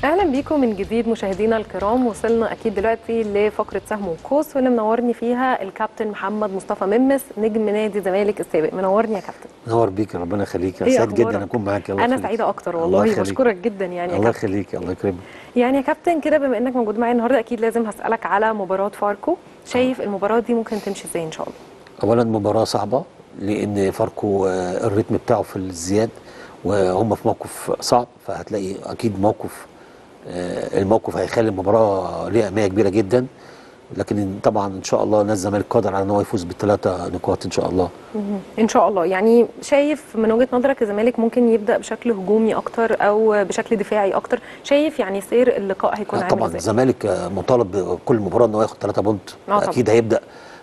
اهلا بيكم من جديد مشاهدينا الكرام وصلنا اكيد دلوقتي لفقره سهم وقوس واللي منورني فيها الكابتن محمد مصطفى ممس نجم نادي الزمالك السابق منورني يا كابتن نور بيك ربنا يخليك إيه سعيد أخبارك؟ جدا اكون معاك الله انا يخليك. سعيده اكتر الله والله يخليك. بشكرك جدا يعني يا الله كابتن يخليك الله يكرمك يعني يا كابتن كده بما انك موجود معايا النهارده اكيد لازم هسالك على مباراه فاركو شايف المباراه دي ممكن تمشي ازاي ان شاء الله اولا مباراه صعبه لان فاركو آه، الريتم بتاعه في الزياد وهم في موقف صعب فهتلاقي اكيد موقف آه، الموقف هيخلي المباراه ليها اهميه كبيره جدا لكن طبعا ان شاء الله نادي الزمالك قادر على ان هو يفوز بالثلاثه نقاط ان شاء الله ان شاء الله يعني شايف من وجهه نظرك الزمالك ممكن يبدا بشكل هجومي اكتر او بشكل دفاعي اكتر شايف يعني سير اللقاء هيكون لا عامل طبعا ازاي الزمالك آه، مطالب بكل مباراه ان هو ياخد 3 بونت آه طبعاً. اكيد هيبدا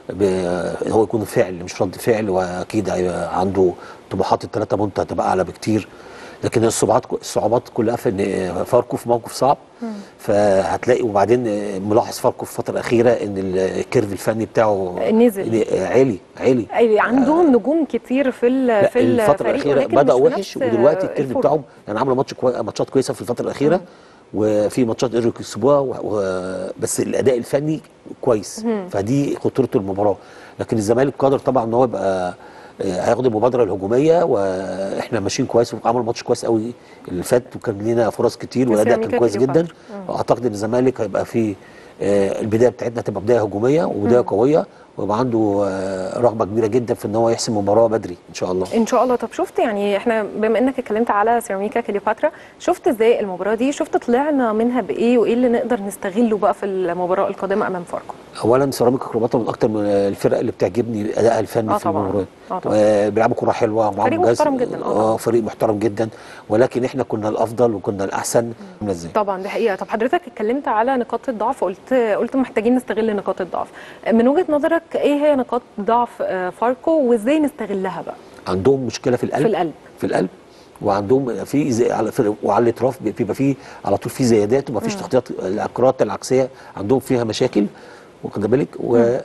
ب- هو يكون فعل مش رد فعل واكيد هيبقى عنده طموحات الثلاثه بونت هتبقى اعلى بكتير لكن الصعوبات الصعوبات كلها في ان فاركو في موقف صعب فهتلاقي وبعدين آه، ملاحظ فاركو في الفتره الاخيره ان الكيرف الفني بتاعه نزل. عالي عالي أي عندهم نجوم كتير في ال- لا في الفترة الفريق الأخيرة ولكن بدأوا مش وحش بنفس ودلوقتي الكيرف الفورم. بتاعهم يعني عملوا ماتش كوي... ماتشات كويسة في الفترة الأخيرة وفي ماتشات قدروا يكسبوها و... و... بس الأداء الفني كويس فدي خطورة المباراة لكن الزمالك قادر طبعا إن هو يبقى آه، هياخد المبادرة الهجومية واحنا ماشيين كويس وعملوا ماتش كويس قوي اللي فات وكان لنا فرص كتير والأداء كان سيراميكا كويس جدا كليوباترا. أعتقد إن الزمالك هيبقى فيه آه، البداية بتاعتنا تبقى بداية هجومية وبداية قوية ويبقى عنده آه، رغبة كبيرة جدا في إن هو يحسم المباراة بدري إن شاء الله ان شاء الله طب شفت يعني احنا بما انك اتكلمت على سيراميكا كليوباترا شفت ازاي المباراه دي شفت طلعنا منها بايه وايه اللي نقدر نستغله بقى في المباراه القادمه امام فاركو اولا سيراميكا كليوباترا من اكتر من الفرق اللي بتعجبني ادائها الفني آه في طبعاً. المباريات آه طبعاً. آه، بيلعبوا كره حلوه ومعاهم فريق جهاز- محترم جداً، آه طبعاً. اه فريق محترم جدا ولكن احنا كنا الافضل وكنا الاحسن عامله ازاي طبعا دي حقيقه طب حضرتك اتكلمت على نقاط الضعف قلت قلت محتاجين نستغل نقاط الضعف من وجهه نظرك ايه هي نقاط ضعف آه، فاركو وازاي نستغلها بقى عندهم مشكله في القلب في القلب. في القلب وعندهم في زي على في وعلى الاطراف بيبقى في على طول في زيادات وما فيش تغطيات الكرات العكسيه عندهم فيها مشاكل واخد بالك و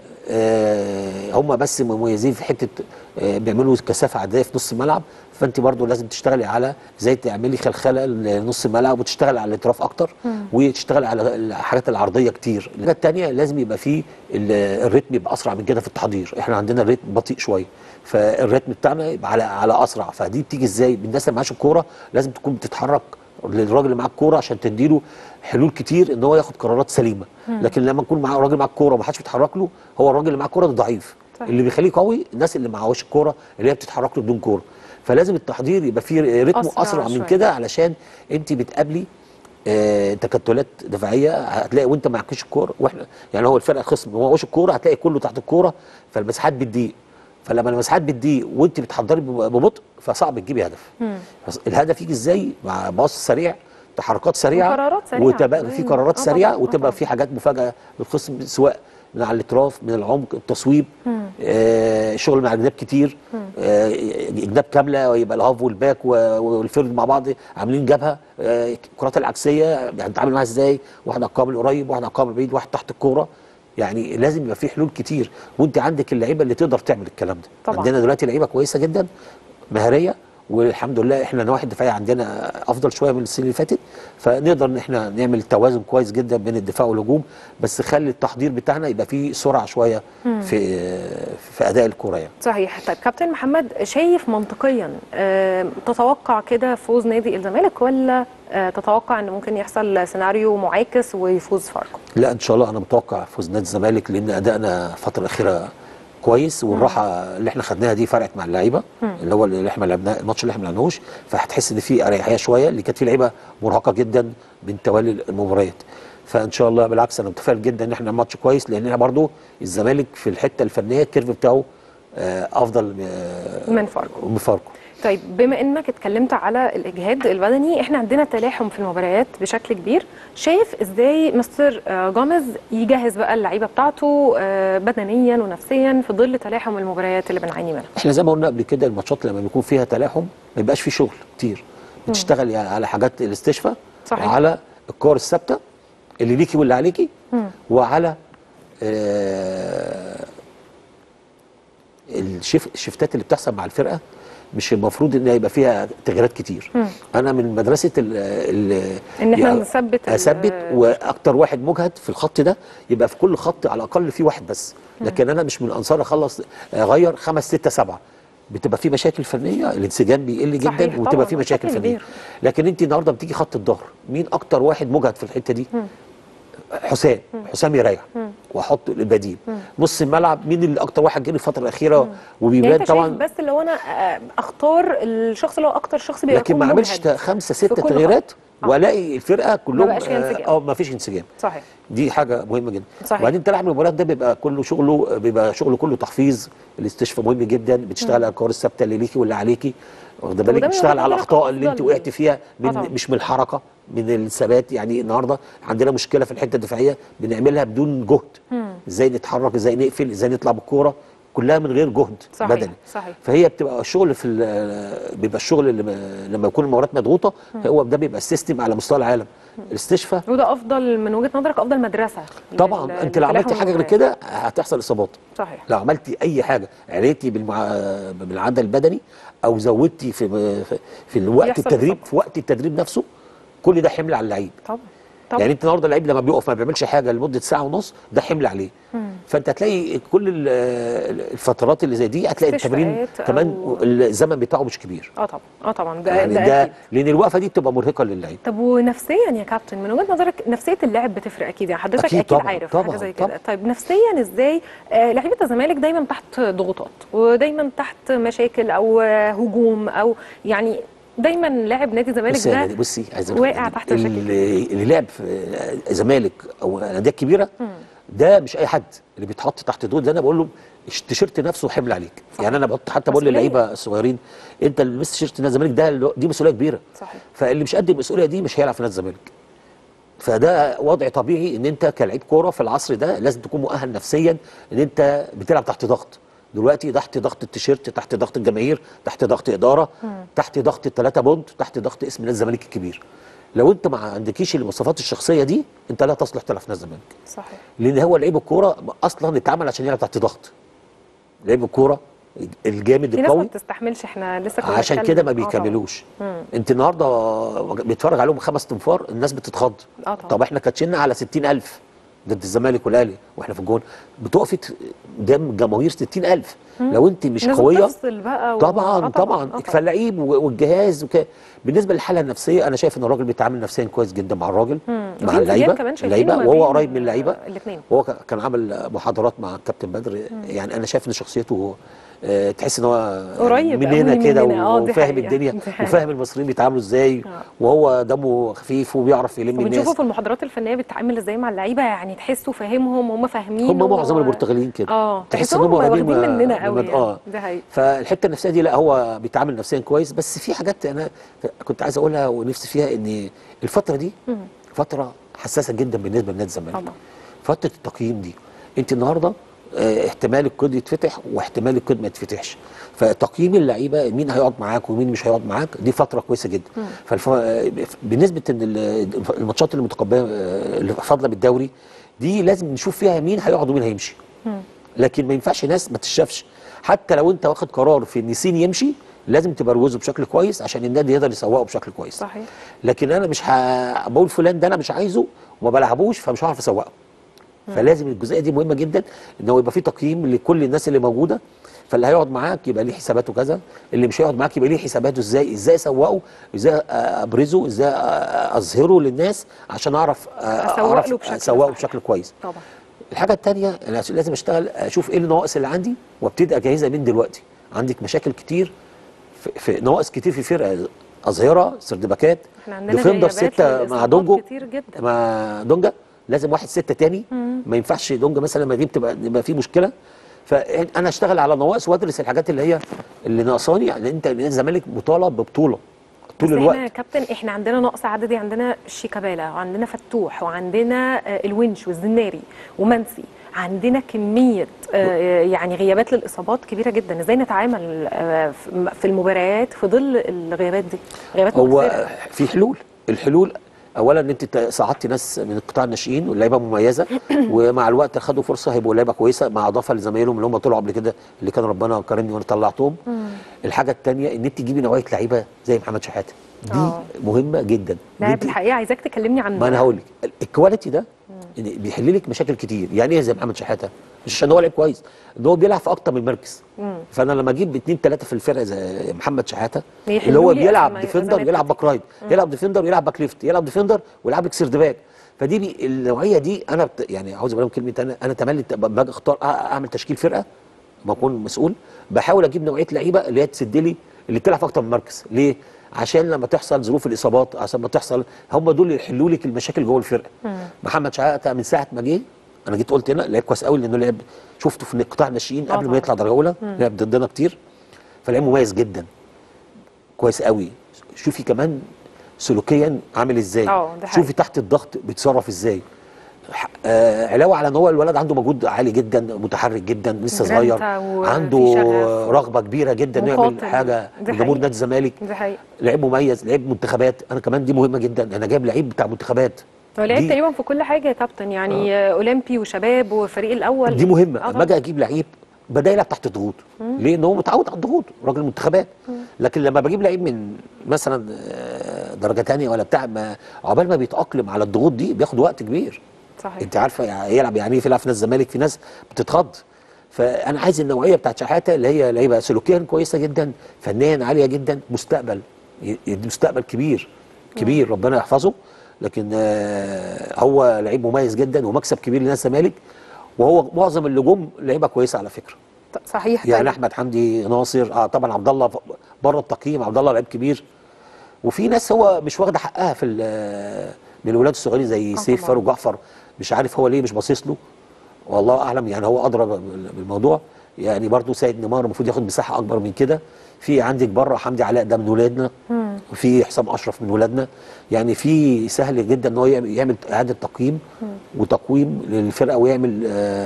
آه، هم بس مميزين في حته آه، بيعملوا كثافه عدديه في نص الملعب فانت برضو لازم تشتغلي على ازاي تعملي خلخله لنص الملعب وتشتغل على الاطراف اكتر وتشتغل على الحاجات العرضيه كتير الحاجه الثانيه لازم يبقى في ال- الريتم يبقى اسرع من كده في التحضير احنا عندنا الريتم بطيء شويه فالريتم بتاعنا يبقى على على اسرع فدي بتيجي ازاي بالناس اللي معاش الكوره لازم تكون بتتحرك للراجل اللي معاه الكوره عشان تديله حلول كتير ان هو ياخد قرارات سليمه لكن لما يكون معاه راجل معاه الكوره وما حدش بيتحرك له هو الراجل اللي معاه الكوره ده ضعيف صحيح. اللي بيخليه قوي الناس اللي معهوش الكوره اللي هي بتتحرك له بدون كوره فلازم التحضير يبقى فيه رتمه أسرع اسرع, أسرع من شوية. كده علشان انت بتقابلي آه تكتلات دفاعيه هتلاقي وانت معكش الكوره واحنا يعني هو الفرقه الخصم ما معهوش الكوره هتلاقي كله تحت الكوره فالمساحات بتضيق فلما المساحات بتضيق وانت بتحضري بب- ببطء فصعب تجيبي هدف بس الهدف يجي ازاي مع باص سريع تحركات سريعه وقرارات سريعة. وتبقى في مم. قرارات آه سريعه طبعاً، آه وتبقى طبعاً. في حاجات مفاجاه للخصم سواء من على الاطراف من العمق التصويب آه شغل مع الجناب كتير آه جناب كامله ويبقى الهاف والباك و- والفرد مع بعض عاملين جبهه آه الكرات العكسيه هنتعامل معاها ازاي واحد على القابل قريب واحد على القابل بعيد واحد تحت الكوره يعني لازم يبقى في حلول كتير وانت عندك اللعيبه اللي تقدر تعمل الكلام ده طبعاً. عندنا دلوقتي لعيبه كويسه جدا مهاريه والحمد لله احنا نواحي الدفاعيه عندنا افضل شويه من السنه اللي فاتت فنقدر ان احنا نعمل توازن كويس جدا بين الدفاع والهجوم بس خلي التحضير بتاعنا يبقى فيه سرعه شويه في في اداء الكوره يعني صحيح طيب كابتن محمد شايف منطقيا آه، تتوقع كده فوز نادي الزمالك ولا آه، تتوقع ان ممكن يحصل سيناريو معاكس ويفوز فاركو لا ان شاء الله انا متوقع فوز نادي الزمالك لان ادائنا الفتره الاخيره كويس والراحه اللي احنا خدناها دي فرقت مع اللعيبه اللي هو اللي احنا لعبناه الماتش اللي احنا ما لعبناهوش فهتحس ان في اريحيه شويه اللي كانت في لعيبه مرهقه جدا من توالي المباريات فان شاء الله بالعكس انا متفائل جدا ان احنا ماتش كويس لان احنا برضو الزمالك في الحته الفنيه الكيرف بتاعه آه، افضل آه، من فاركو من فاركو طيب بما انك اتكلمت على الاجهاد البدني احنا عندنا تلاحم في المباريات بشكل كبير شايف ازاي مستر آه، جامز يجهز بقى اللعيبه بتاعته آه، بدنيا ونفسيا في ظل تلاحم المباريات اللي بنعاني منها احنا زي ما قلنا قبل كده الماتشات لما بيكون فيها تلاحم ما بيبقاش في شغل كتير بتشتغل يعني على حاجات الاستشفاء صحيح. وعلى الكور الثابته اللي ليكي واللي عليكي وعلى آه الشف الشفتات اللي بتحصل مع الفرقه مش المفروض ان يبقى فيها تغييرات كتير انا من مدرسه ال ال ان احنا يعني نثبت ال- اثبت واكتر واحد مجهد في الخط ده يبقى في كل خط على الاقل في واحد بس لكن انا مش من انصار اخلص اغير خمس ستة سبعة بتبقى في مشاكل فنيه الانسجام بيقل صحيح جدا طبعاً، وتبقى في مشاكل مشاكل فنيه كبيرة. لكن انت النهارده بتيجي خط الظهر مين اكتر واحد مجهد في الحته دي حسام حسام يريح واحط البديل نص الملعب مين اللي اكتر واحد جه الفتره الاخيره يعني وبيبان انت طبعا شايف بس اللي هو انا آه، اختار الشخص اللي هو اكتر شخص بيبقى لكن ما يكون اعملش مجهد. خمسه في سته كل تغييرات خط. آه. والاقي الفرقه كلهم بقاش فيها انسجام. اه ما فيش انسجام صحيح دي حاجه مهمه جدا صحيح. وبعدين تلعب المباريات ده بيبقى كله شغله بيبقى شغله كله تحفيظ الاستشفاء مهم جدا بتشتغل على الكور الثابته اللي ليكي واللي عليكي واخده بالك وده من بتشتغل وجهة على نظرك الاخطاء اللي انت أفضل. وقعت فيها آه من طبعا. مش من الحركه من الثبات يعني النهارده عندنا مشكله في الحته الدفاعيه بنعملها بدون جهد ازاي نتحرك ازاي نقفل ازاي نطلع بالكوره كلها من غير جهد صحيح، بدني صحيح. فهي بتبقى الشغل في ال- بيبقى الشغل اللي م- لما يكون المباريات مضغوطه هو ده بيبقى السيستم على مستوى العالم الاستشفاء وده افضل من وجهه نظرك افضل مدرسه طبعا لل- انت لو عملتي للتلاحم حاجه غير المباريات. كده هتحصل اصابات صحيح لو عملتي اي حاجه عليتي بالمع... بالعدد البدني او زودتي في في, في الوقت يحصل التدريب إصابة. في وقت التدريب نفسه كل ده حمل على اللعيب طبعا طبعا يعني انت النهارده اللعيب لما بيقف ما بيعملش حاجه لمده ساعه ونص ده حمل عليه فانت هتلاقي كل ال- الفترات اللي زي دي هتلاقي التمرين استشفاءات كمان أو- الزمن بتاعه مش كبير اه طبعا اه طبعا ده يعني ده, ده أكيد. لان الوقفه دي بتبقى مرهقه للعيب طب ونفسيا يا كابتن من وجهه نظرك نفسيه اللاعب بتفرق اكيد يعني حضرتك أكيد اكيد, طبعاً، عارف حاجه طبعاً، زي كده طبعاً. طيب نفسيا ازاي آه لعيبه الزمالك دايما تحت ضغوطات ودايما تحت مشاكل او آه هجوم او يعني دايما لاعب نادي الزمالك بصي يا ده نادي، بصي عايز أقول لك واقع حاجة. تحت مشاكل اللي, اللي لعب في زمالك او الانديه الكبيره ده مش اي حد اللي بيتحط تحت دول ده انا بقول له التيشيرت نفسه حمل عليك صح. يعني انا بحط حتى بقول مسؤولية. للعيبه الصغيرين انت اللي لبست تيشيرت نادي الزمالك ده اللي- دي مسؤوليه كبيره صحيح فاللي مش قد المسؤوليه دي مش هيلعب في نادي الزمالك فده وضع طبيعي ان انت كلاعب كوره في العصر ده لازم تكون مؤهل نفسيا ان انت بتلعب تحت ضغط دلوقتي تحت ضغط التيشيرت تحت ضغط الجماهير تحت ضغط اداره تحت ضغط الثلاثه بونت تحت ضغط اسم نادي الزمالك الكبير لو انت ما عندكيش المواصفات الشخصيه دي انت لا تصلح تلعب في نادي الزمالك صحيح لان هو لعيب الكوره اصلا اتعمل عشان يلعب تحت ضغط لعيب الكوره الجامد في ناس ما القوي بتستحملش احنا لسه كنا عشان بنتكلم. كده ما آه طبعاً. بيكملوش انت النهارده بيتفرج عليهم خمس تنفار الناس بتتخض آه طبعاً. طب احنا كاتشينا على 60000 ضد الزمالك والاهلي واحنا في الجون بتقفي ت- قدام جماهير 60000 لو انت مش لازم قويه تفصل بقى و... طبعا آه طبعا آه فاللعيب و- والجهاز وك... بالنسبه للحاله النفسيه انا شايف ان الراجل بيتعامل نفسيا كويس جدا مع الراجل مم. مع وفي اللعيبه امتياز كمان شايفينه اللعيبه ما وهو بين، قريب من اللعيبه آه، الاتنين. هو ك- كان عمل محاضرات مع الكابتن بدر يعني انا شايف ان شخصيته آه، تحس ان هو قريب مننا أوي كده مننا. آه، دي وفاهم حقيقة. الدنيا دي حقيقة. وفاهم المصريين بيتعاملوا ازاي آه. وهو دمه خفيف وبيعرف يلم وبنشوفه الناس في المحاضرات الفنيه بتتعامل ازاي مع اللعيبه يعني تحسوا فاهمهم هم فاهمين هم معظم البرتغاليين كده اه تحس تحسهم انهم قريبين واخدين من- مننا من- قوي يعني. اه ده حقيقي فالحته النفسيه دي لا هو بيتعامل نفسيا كويس بس في حاجات انا كنت عايز اقولها ونفسي فيها ان الفتره دي فتره حساسه جدا بالنسبه لنادي الزمالك طبعا فتره التقييم دي انت النهارده آه، احتمال الكود يتفتح واحتمال الكود ما يتفتحش فتقييم اللعيبه مين هيقعد معاك ومين مش هيقعد معاك دي فتره كويسه جدا فالف... آه، بالنسبه ان ال- الماتشات اللي متقبله آه، اللي فاضله بالدوري دي لازم نشوف فيها مين هيقعد ومين هيمشي لكن ما ينفعش ناس ما تشافش حتى لو انت واخد قرار في ان سين يمشي لازم تبروزه بشكل كويس عشان النادي يقدر يسوقه بشكل كويس صحيح لكن انا مش ه... بقول فلان ده انا مش عايزه وما بلعبوش فمش هعرف اسوقه فلازم الجزئيه دي مهمه جدا ان هو يبقى في تقييم لكل الناس اللي موجوده فاللي هيقعد معاك يبقى ليه حساباته كذا اللي مش هيقعد معاك يبقى ليه حساباته ازاي ازاي اسوقه ازاي ابرزه ازاي اظهره للناس عشان اعرف أسوق اعرف له بشكل اسوقه صحيح. بشكل كويس طبعا الحاجه الثانيه انا لازم اشتغل اشوف ايه النواقص اللي عندي وابتدي اجهزها من دلوقتي عندك مشاكل كتير في, في نواقص كتير في فرقه اظهره سردباكات احنا عندنا ديفندر غيابات سته مع للإصابات دونجو كتير جدا مع دونجا لازم واحد سته تاني ما ينفعش دونجا مثلا لما يغيب تبقى يبقى في مشكله فانا اشتغل على نواقص وادرس الحاجات اللي هي اللي ناقصاني يعني انت نادي الزمالك مطالب ببطوله طول بس الوقت احنا يا كابتن احنا عندنا نقص عددي عندنا شيكابالا وعندنا فتوح وعندنا آه، الونش والزناري ومنسي عندنا كميه آه، يعني غيابات للاصابات كبيره جدا ازاي نتعامل آه، في- في المباريات في ظل الغيابات دي غيابات هو مؤثره في حلول الحلول اولا ان انت ت- صعدت ناس من القطاع الناشئين واللعيبه مميزه ومع الوقت خدوا فرصه هيبقوا لعيبه كويسه مع اضافه لزمايلهم اللي هم طلعوا قبل كده اللي كان ربنا كرمني وانا طلعتهم الحاجه الثانيه ان انت تجيبي نوعيه لعيبه زي محمد شحاته دي آه. مهمه جدا إن لاعب أنت- الحقيقه عايزاك تكلمني عنه ما انا هقول لك الكواليتي ده إن بيحل لك مشاكل كتير يعني ايه زي محمد شحاته مش عشان هو لعيب كويس ده هو بيلعب في اكتر من مركز فانا لما اجيب اثنين ثلاثه في الفرقه زي محمد شحاته بيحلوا اللي هو لي بيلعب أزمة- ديفندر أزمات يلعب باك رايت يلعب ديفندر ويلعب باك ليفت يلعب ديفندر ويلعب لك سيرد باك فدي بي النوعيه دي انا بت يعني عاوز اقول لهم كلمه انا انا تملي لما باجي اختار أ- اعمل تشكيل فرقه ما اكون مسؤول بحاول اجيب نوعيه لعيبه اللي هي تسد لي اللي بتلعب في اكتر من مركز ليه؟ عشان لما تحصل ظروف الاصابات عشان ما تحصل هم دول اللي يحلوا لك المشاكل جوه الفرقه محمد شحاته من ساعه ما جه انا جيت قلت هنا لعيب كويس قوي لانه لعب شفته في قطاع الناشئين آه قبل طبعا. ما يطلع درجه اولى لعب ضدنا كتير فلعيب مميز جدا كويس قوي شوفي كمان سلوكيا عامل ازاي اه، ده حقيقي. شوفي تحت الضغط بيتصرف ازاي ح- آه علاوه على ان هو الولد عنده مجهود عالي جدا متحرك جدا لسه صغير جرانتا و- عنده في شغف. رغبه كبيره جدا انه يعمل مقاتل. حاجه دي لجمهور حقيقة. نادي الزمالك دي حقيقه لعيب مميز لعيب منتخبات انا كمان دي مهمه جدا انا جايب لعيب بتاع منتخبات هو لعب دي- تقريبا في كل حاجه يا كابتن يعني آه. اولمبي وشباب وفريق الاول دي مهمه آه اما طبعاً. اجي اجيب لعيب بدا يلعب تحت ضغوط ليه؟ ان هو متعود على الضغوط راجل منتخبات لكن لما بجيب لعيب من مثلا آه، درجه ثانيه ولا بتاع ما عقبال ما بيتاقلم على الضغوط دي بياخد وقت كبير صحيح انت عارفه يعني يلعب يعني ايه يلعب في ناس الزمالك في ناس بتتخض فانا عايز النوعيه بتاعت شحاته اللي هي لعيبه سلوكيا كويسه جدا فنيا عاليه جدا مستقبل ي- ي- مستقبل كبير كبير ربنا يحفظه لكن آه، هو لعيب مميز جدا ومكسب كبير لناس الزمالك وهو معظم اللي جم لعيبه كويسه على فكره ط- صحيح يعني طيب. احمد حمدي ناصر اه طبعا عبد الله ف- بره التقييم عبد الله لعيب كبير وفي ناس هو مش واخده حقها في ال- من الولاد الصغيرين زي آه سيف طبعاً. فاروق جعفر مش عارف هو ليه مش باصص له والله اعلم يعني هو ادرى بال- بالموضوع يعني برضو سيد نيمار المفروض ياخد مساحه اكبر من كده في عندك بره حمدي علاء ده من ولادنا وفي حسام اشرف من ولادنا يعني في سهل جدا ان هو يعمل يعمل اعاده تقييم وتقويم للفرقه ويعمل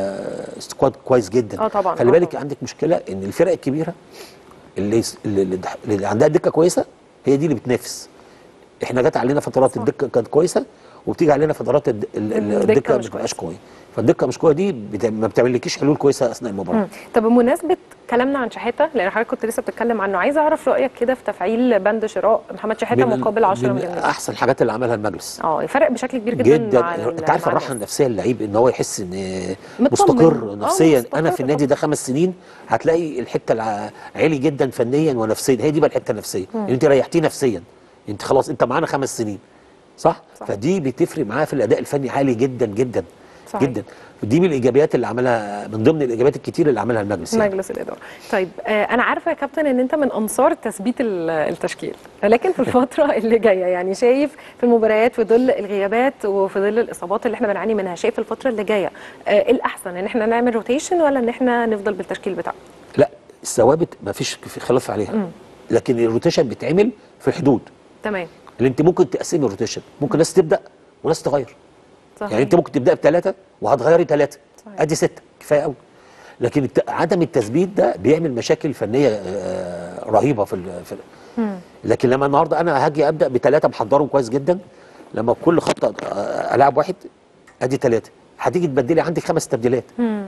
آه سكواد كويس جدا آه طبعاً، خلي آه بالك طبعاً. عندك مشكله ان الفرق الكبيره اللي اللي, اللي عندها دكه كويسه هي دي اللي بتنافس احنا جت علينا فترات صح. الدكه كانت كويسه وبتيجي علينا فترات الد- ال- ال- الدكة الدكه مش ما بتبقاش كويسة. قويه فالدكه مش قويه دي بت- ما بتعملكيش حلول كويسه اثناء المباراه مم. طب بمناسبه كلامنا عن شحاته لان حضرتك كنت لسه بتتكلم عنه عايزه اعرف رايك كده في تفعيل بند شراء محمد شحاته من- مقابل 10 من مليون جنيه احسن الحاجات اللي عملها المجلس اه فرق بشكل كبير جدا, جدا مع ال- انت عارف مع الراحه الناس. النفسيه للعيب ان هو يحس ان مطمن. مستقر آه، نفسيا مستقر انا في النادي ده خمس سنين هتلاقي الحته الع- عالي جدا فنيا ونفسيا هي دي بقى الحته النفسيه ان انت ريحتيه نفسيا انت خلاص انت معانا خمس سنين صح؟, صح. فدي بتفرق معاه في الاداء الفني عالي جدا جدا صحيح. جدا دي من الايجابيات اللي عملها من ضمن الايجابيات الكتير اللي عملها المجلس يعني. مجلس الاداره طيب آه انا عارفه يا كابتن ان انت من انصار تثبيت ال- التشكيل لكن في الفتره اللي جايه يعني شايف في المباريات في ظل الغيابات وفي ظل الاصابات اللي احنا بنعاني منها شايف الفتره اللي جايه آه إيه الاحسن ان احنا نعمل روتيشن ولا ان احنا نفضل بالتشكيل بتاعنا لا الثوابت ما فيش خلاف عليها لكن الروتيشن بيتعمل في حدود تمام اللي انت ممكن تقسمي الروتيشن ممكن ناس تبدا وناس تغير صحيح. يعني انت ممكن تبدا بثلاثه وهتغيري ثلاثه صحيح. ادي سته كفايه قوي لكن الت- عدم التثبيت ده بيعمل مشاكل فنيه آه، رهيبه في ال- في ال- لكن لما النهارده انا هاجي ابدا بثلاثه محضرهم كويس جدا لما كل خطه آه، العب واحد ادي ثلاثه هتيجي تبدلي عندك خمس تبديلات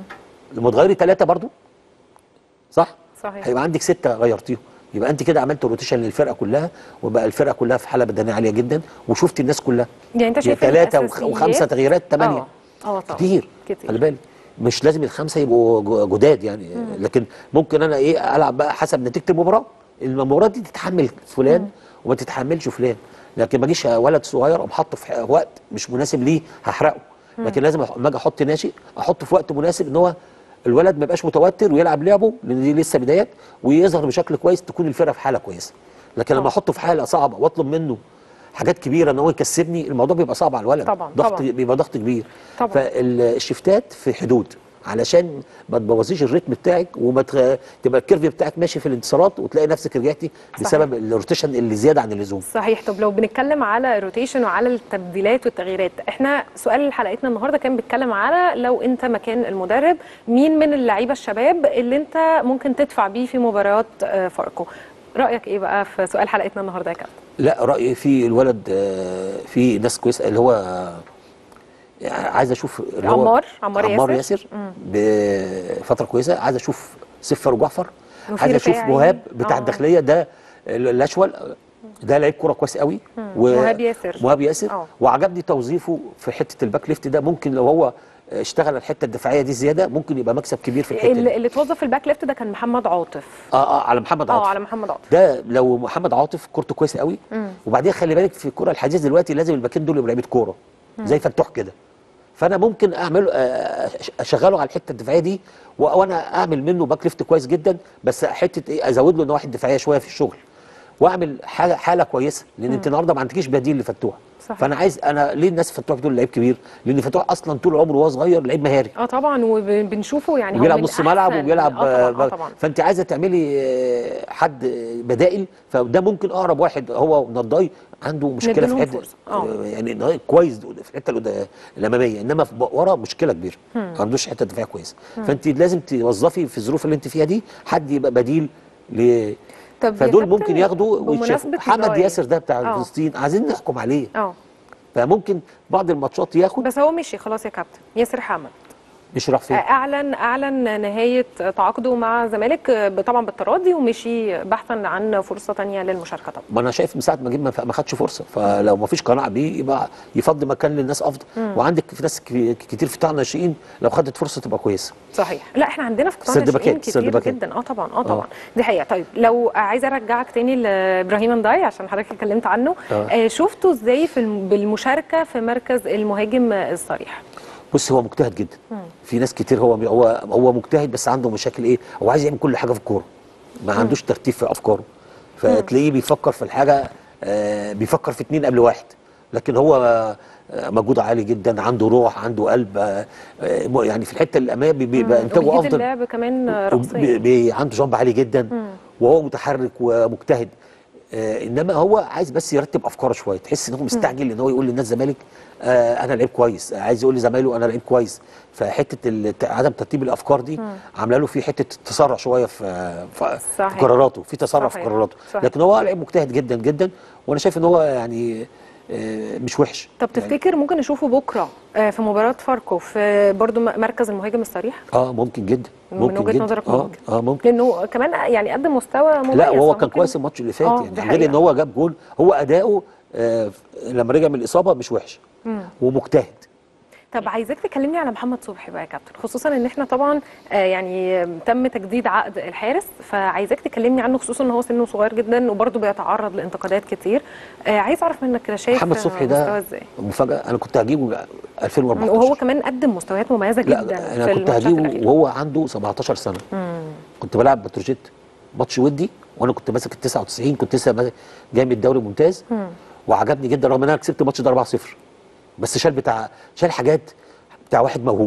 لما تغيري ثلاثه برضو صح صحيح. هيبقى عندك سته غيرتيهم يبقى انت كده عملت روتيشن للفرقه كلها وبقى الفرقه كلها في حاله بدنيه عاليه جدا وشفت الناس كلها يعني انت شايف ثلاثه الأساسيات- وخمسه تغييرات ثمانيه اه اه طبعا كتير كتير خلي بالك مش لازم الخمسه يبقوا جو- جداد يعني لكن ممكن انا ايه العب بقى حسب نتيجه المباراه المباراه دي تتحمل فلان وما تتحملش فلان لكن ما اجيش ولد صغير اقوم حاطه في ح- وقت مش مناسب ليه هحرقه لكن لازم أح- لما اجي احط ناشئ احطه في وقت مناسب ان هو الولد ما يبقاش متوتر ويلعب لعبه لان دي لسه بدايات ويظهر بشكل كويس تكون الفرقه في حاله كويسه لكن لما احطه في حاله صعبه واطلب منه حاجات كبيره ان هو يكسبني الموضوع بيبقى صعب على الولد طبعاً، ضغط طبعاً. بيبقى ضغط كبير طبعاً. فالشفتات في حدود علشان ما تبوظيش الريتم بتاعك وما تغ... تبقى الكيرف بتاعك ماشي في الانتصارات وتلاقي نفسك رجعتي بسبب الروتيشن اللي زياده عن اللزوم صحيح طب لو بنتكلم على الروتيشن وعلى التبديلات والتغييرات احنا سؤال حلقتنا النهارده كان بيتكلم على لو انت مكان المدرب مين من اللعيبه الشباب اللي انت ممكن تدفع بيه في مباريات آه، فاركو رايك ايه بقى في سؤال حلقتنا النهارده يا كابتن لا رايي في الولد آه، في ناس كويسه اللي هو آه، يعني عايز اشوف اللي هو عمار- عمار عمار ياسر. ياسر بفتره كويسه عايز اشوف سفر وجعفر وفي عايز اشوف رفاعي. مهاب بتاع آه. الداخليه ده الاشول ده لعيب كوره كويس قوي و- مهاب ياسر. مهاب ياسر آه. وعجبني توظيفه في حته الباك ليفت ده ممكن لو هو اشتغل الحته الدفاعيه دي زياده ممكن يبقى مكسب كبير في الحته اللي, دي اللي توظف في الباك ليفت ده كان محمد عاطف اه اه على محمد عاطف اه على محمد عاطف ده لو محمد عاطف كورته كويسه قوي وبعدين خلي بالك في الكوره الحديث دلوقتي لازم الباكين دول يبقوا لعيبه كوره زي فتوح كده فانا ممكن اعمل آه، أش- اشغله على الحته الدفاعيه دي و- وانا اعمل منه باك ليفت كويس جدا بس حته ايه ازود له النواحي الدفاعيه شويه في الشغل واعمل حاله حاله كويسه لان انت النهارده ما عندكيش بديل لفتوح صحيح. فانا عايز انا ليه الناس فتوح بتقول لعيب كبير لان فتوح اصلا طول عمره وهو صغير لعيب مهاري اه طبعا وبنشوفه يعني هو وبيلعب من نص ملعب أحسن- وبيلعب اه طبعا, آه، آه طبعا. فانت عايزه تعملي آه، حد بدائل فده ممكن اقرب واحد هو نضاي عنده مشكله في نديلهم حته فرصة. آه. آه، يعني نضاي كويس في الحته القد- الاماميه انما في ورا مشكله كبيره ما عندوش حته دفاعيه كويسه فانت لازم توظفي في الظروف اللي انت فيها دي حد يبقى بديل ل طب يا فدول كابتن، ممكن ياخدوا ويتشافوا بمناسبة محمد نضاي. ياسر ده بتاع آه. فلسطين عايزين نحكم عليه اه فممكن بعض الماتشات ياخد بس هو مشي خلاص يا كابتن ياسر حمد مش راح فين اعلن اعلن نهايه تعاقده مع الزمالك طبعا بالتراضي ومشي بحثا عن فرصه تانية للمشاركه طبعا ما انا شايف من ساعه ما جه ما ما خدش فرصه فلو ما فيش قناعه بيه يبقى يفضي مكان للناس افضل وعندك في ناس ك- كتير في قطاع الناشئين لو خدت فرصه تبقى كويسه صحيح لا احنا عندنا في قطاع سرد الناشئين باكات، سرد كتير باكات. جدا اه طبعا اه طبعا دي حقيقه طيب لو عايزه ارجعك تاني لابراهيم انداي عشان حضرتك اتكلمت عنه آه. آه شفته ازاي في الم- بالمشاركه في مركز المهاجم الصريح بص هو مجتهد جدا في ناس كتير هو هو هو مجتهد بس عنده مشاكل ايه هو عايز يعمل كل حاجه في الكوره ما عندوش ترتيب في افكاره فتلاقيه بيفكر في الحاجه آه بيفكر في اتنين قبل واحد لكن هو آه، مجهود عالي جدا عنده روح عنده قلب آه آه، م- يعني في الحته الاماميه بي- بيبقى انتاجه وبيجيد افضل اللعب كمان وبي- رأسيا بي- عنده جنب عالي جدا وهو متحرك ومجتهد آه انما هو عايز بس يرتب افكاره شويه تحس ان هو مستعجل ان هو يقول للناس زمالك آه انا لعيب كويس آه، عايز يقول لزمايله انا لعيب كويس فحته الت- عدم ترتيب الافكار دي عامله له في حته تسرع شويه في في, في صحيح. قراراته في تسرع في صحيح. قراراته صحيح. لكن هو لعيب مجتهد جدا جدا وانا شايف ان هو يعني آه مش وحش طب يعني تفتكر ممكن نشوفه بكره آه، في مباراه فاركو في برضو م- مركز المهاجم الصريح اه ممكن جدا من ممكن وجهه جدا نظرك اه ممكن اه ممكن لانه كمان يعني قدم مستوى مميز لا وهو كان فممكن- كويس الماتش اللي فات آه، دي يعني غير حقيقة. ان هو جاب جول هو اداؤه آه لما رجع من الاصابه مش وحش ومجتهد طب عايزاك تكلمني على محمد صبحي بقى يا كابتن خصوصا ان احنا طبعا آه، يعني آه، تم تجديد عقد الحارس فعايزاك تكلمني عنه خصوصا ان هو سنه صغير جدا وبرضه بيتعرض لانتقادات كتير آه، عايز اعرف منك كده شايف محمد آه، صبحي مستواه ده ازاي مفاجاه انا كنت هجيبه 2014 وهو كمان قدم مستويات مميزه لا جدا انا في كنت الماتشات هجيبه الأخيرة. وهو عنده 17 سنه كنت بلعب بتروجيت ماتش ودي وانا كنت ماسك ال 99 كنت لسه ما- جاي من الدوري الممتاز وعجبني جدا رغم ان انا كسبت الماتش ده 4-0 بس شال بتاع شال حاجات بتاع واحد موهوب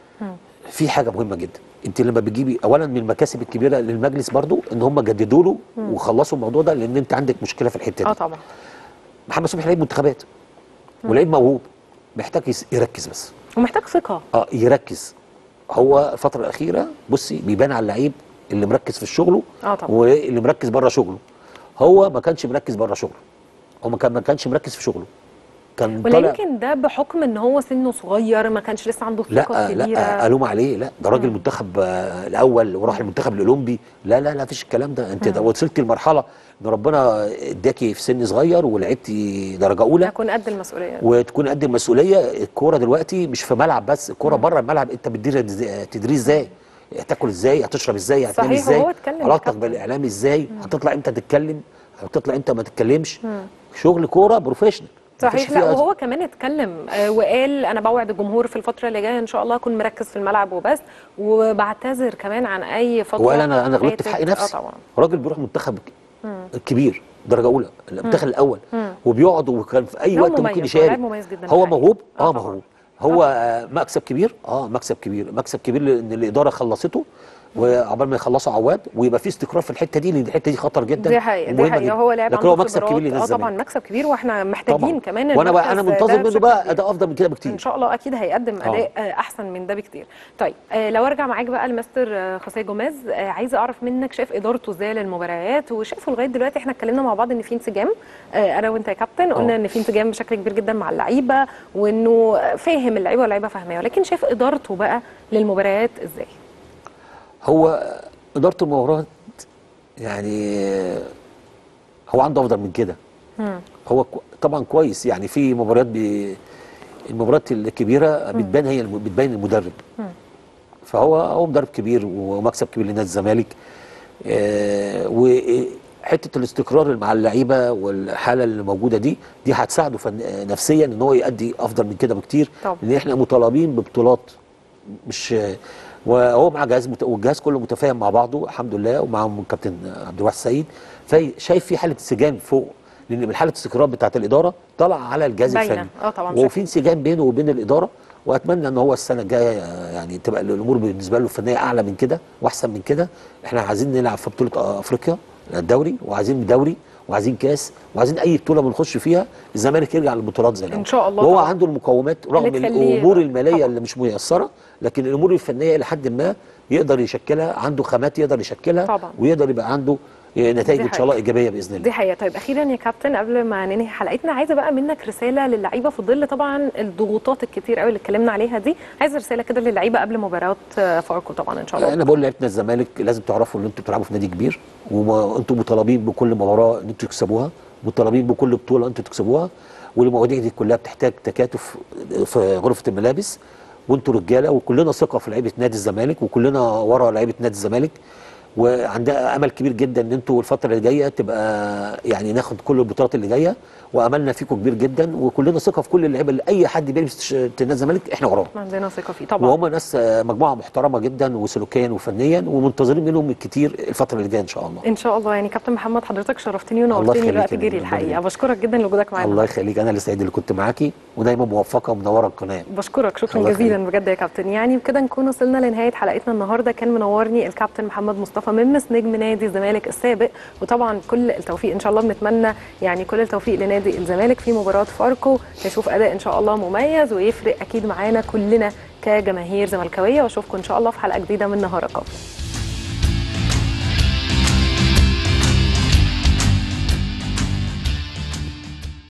في حاجه مهمه جدا انت لما بتجيبي اولا من المكاسب الكبيره للمجلس برضو ان هم جددوا له وخلصوا الموضوع ده لان انت عندك مشكله في الحته اه دي طبعا محمد صبحي لعيب منتخبات ولعيب موهوب محتاج يس- يركز بس ومحتاج ثقه اه يركز هو الفتره الاخيره بصي بيبان على اللعيب اللي مركز في شغله آه طبعا. واللي مركز بره شغله هو ما كانش مركز بره شغله هو ما كان ما كانش مركز في شغله كان ولا طالع يمكن ده بحكم ان هو سنه صغير ما كانش لسه عنده ثقه لا كبيره لا الوم عليه لا ده راجل منتخب آه، الاول وراح المنتخب الاولمبي لا لا لا فيش الكلام ده انت ده وصلت لمرحله ان ربنا اداكي في سن صغير ولعبتي درجه اولى هكون قد المسؤوليه وتكون قد المسؤوليه الكوره دلوقتي مش في ملعب بس الكوره بره الملعب انت بتدير تدريس ازاي هتاكل ازاي هتشرب ازاي هتنام صحيح، ازاي وهو اتكلم علاقتك الكابتن. بالاعلام ازاي هتطلع امتى تتكلم هتطلع امتى ما تتكلمش شغل كوره بروفيشنال مفيش صحيح فيه لا أزمة. وهو كمان اتكلم آه، وقال انا بوعد الجمهور في الفرصه اللي جايه ان شاء الله اكون مركز في الملعب وبس وبعتذر كمان عن اي فتره وقال انا انا غلطت في فاتت. حق نفسي اه طبعا راجل بيروح منتخب كبير درجه اولى المنتخب الاول وبيقعد وكان في اي هو وقت مميز، ممكن هو يشارك لاعب مميز جدا هو الحقيقة. موهوب آه اه طبعاً. موهوب هو آه، مكسب كبير اه مكسب كبير مكسب كبير لان الاداره خلصته وعقبال ما يخلصوا عواد ويبقى في استقرار في الحته دي لان الحته دي خطر جدا دي حقيقه دي ومهمة حقيقه جداً. هو لاعب لكن هو عنده مكسب خبرات. كبير لنادي اه طبعا الزمالك مكسب كبير واحنا محتاجين كمان وانا بقى انا المركز منتظر ده منه بشكل بقى كبير. اداء افضل من كده بكتير ان شاء الله اكيد هيقدم آه. اداء آه، احسن من ده بكتير طيب آه، لو ارجع معاك بقى لمستر آه، خوسيه جوميز آه، عايزه اعرف منك شايف ادارته ازاي للمباريات وشايفه لغايه دلوقتي احنا اتكلمنا مع بعض ان في انسجام آه، انا وانت يا كابتن قلنا آه. ان في انسجام بشكل كبير جدا مع اللعيبه وانه فاهم اللعيبه واللعيبه فاهماه ولكن شايف ادارته بقى للمباريات ازاي هو اداره المباراه يعني هو عنده افضل من كده هو كو- طبعا كويس يعني في مباريات بي المباريات الكبيره بتبان هي الم- بتبين المدرب فهو هو مدرب كبير ومكسب كبير لنادي الزمالك آه، وحته الاستقرار اللي مع اللعيبه والحاله اللي موجوده دي دي هتساعده فن- نفسيا ان هو يؤدي افضل من كده بكتير طبعا. لان احنا مطالبين ببطولات مش وهو مع جهاز مت... والجهاز كله متفاهم مع بعضه الحمد لله ومعهم الكابتن عبد الواحد السيد فشايف في حاله انسجام فوق لان من حاله الاستقرار بتاعت الاداره طلع على الجهاز باينة. الفني اه طبعا وفي انسجام بينه وبين الاداره واتمنى ان هو السنه الجايه يعني تبقى الامور بالنسبه له الفنيه اعلى من كده واحسن من كده احنا عايزين نلعب في بطوله افريقيا الدوري وعايزين دوري وعايزين كاس وعايزين اي بطوله بنخش فيها الزمالك يرجع للبطولات زي الاول إن شاء الله وهو طبعا. عنده المقومات رغم اللي تخليه الامور يبقى- الماليه طبعا. اللي مش ميسره لكن الامور الفنيه لحد ما يقدر يشكلها عنده خامات يقدر يشكلها طبعا. ويقدر يبقى عنده نتائج دي ان شاء الله حقيقة. ايجابيه باذن الله دي حقيقة طيب أخيرا يا كابتن قبل ما ننهي حلقتنا عايزة بقى منك رسالة للعيبة في ظل طبعا الضغوطات الكتير قوي اللي اتكلمنا عليها دي عايزة رسالة كده للعيبة قبل مباراة آه، فاركو طبعا إن شاء الله انا بقول لعيبه الزمالك لازم تعرفوا ان انتوا بتلعبوا في نادي كبير وانتوا مطالبين بكل مباراه ان انتوا تكسبوها مطالبين بكل بطوله انتوا تكسبوها والمواضيع دي كلها بتحتاج تكاتف في غرفه الملابس وانتوا رجاله وكلنا ثقه في لعيبه نادي الزمالك وكلنا ورا لعيبه نادي الزمالك وعندها امل كبير جدا ان انتوا الفتره اللي جايه تبقى يعني ناخد كل البطولات اللي جايه واملنا فيكم كبير جدا وكلنا ثقه في كل اللعيبه اللي اي حد بيلبس تيشيرت نادي الزمالك احنا وراه عندنا ثقة فيه طبعا وهم ناس آه، مجموعه محترمه جدا وسلوكيا وفنيا ومنتظرين منهم الكتير الفتره اللي جايه ان شاء الله ان شاء الله يعني كابتن محمد حضرتك شرفتني الله ونورتني يخليك الوقت يا جري نجم، الحقيقه ربنا بشكرك جدا لوجودك معانا الله يخليك انا اللي سعيد اللي كنت معاكي ودايما موفقه ومنوره القناه بشكرك شكرا الله جزيلا يخليك. بجد يا كابتن يعني بكده نكون وصلنا لنهايه حلقتنا النهارده كان منورني الكابتن محمد مصطفى ممس نجم نادي الزمالك السابق وطبعا كل التوفيق ان شاء الله بنتمنى يعني كل التوفيق لنادي الزمالك في مباراه فاركو نشوف اداء ان شاء الله مميز ويفرق اكيد معانا كلنا كجماهير زملكاويه واشوفكم ان شاء الله في حلقه جديده من نهار القبل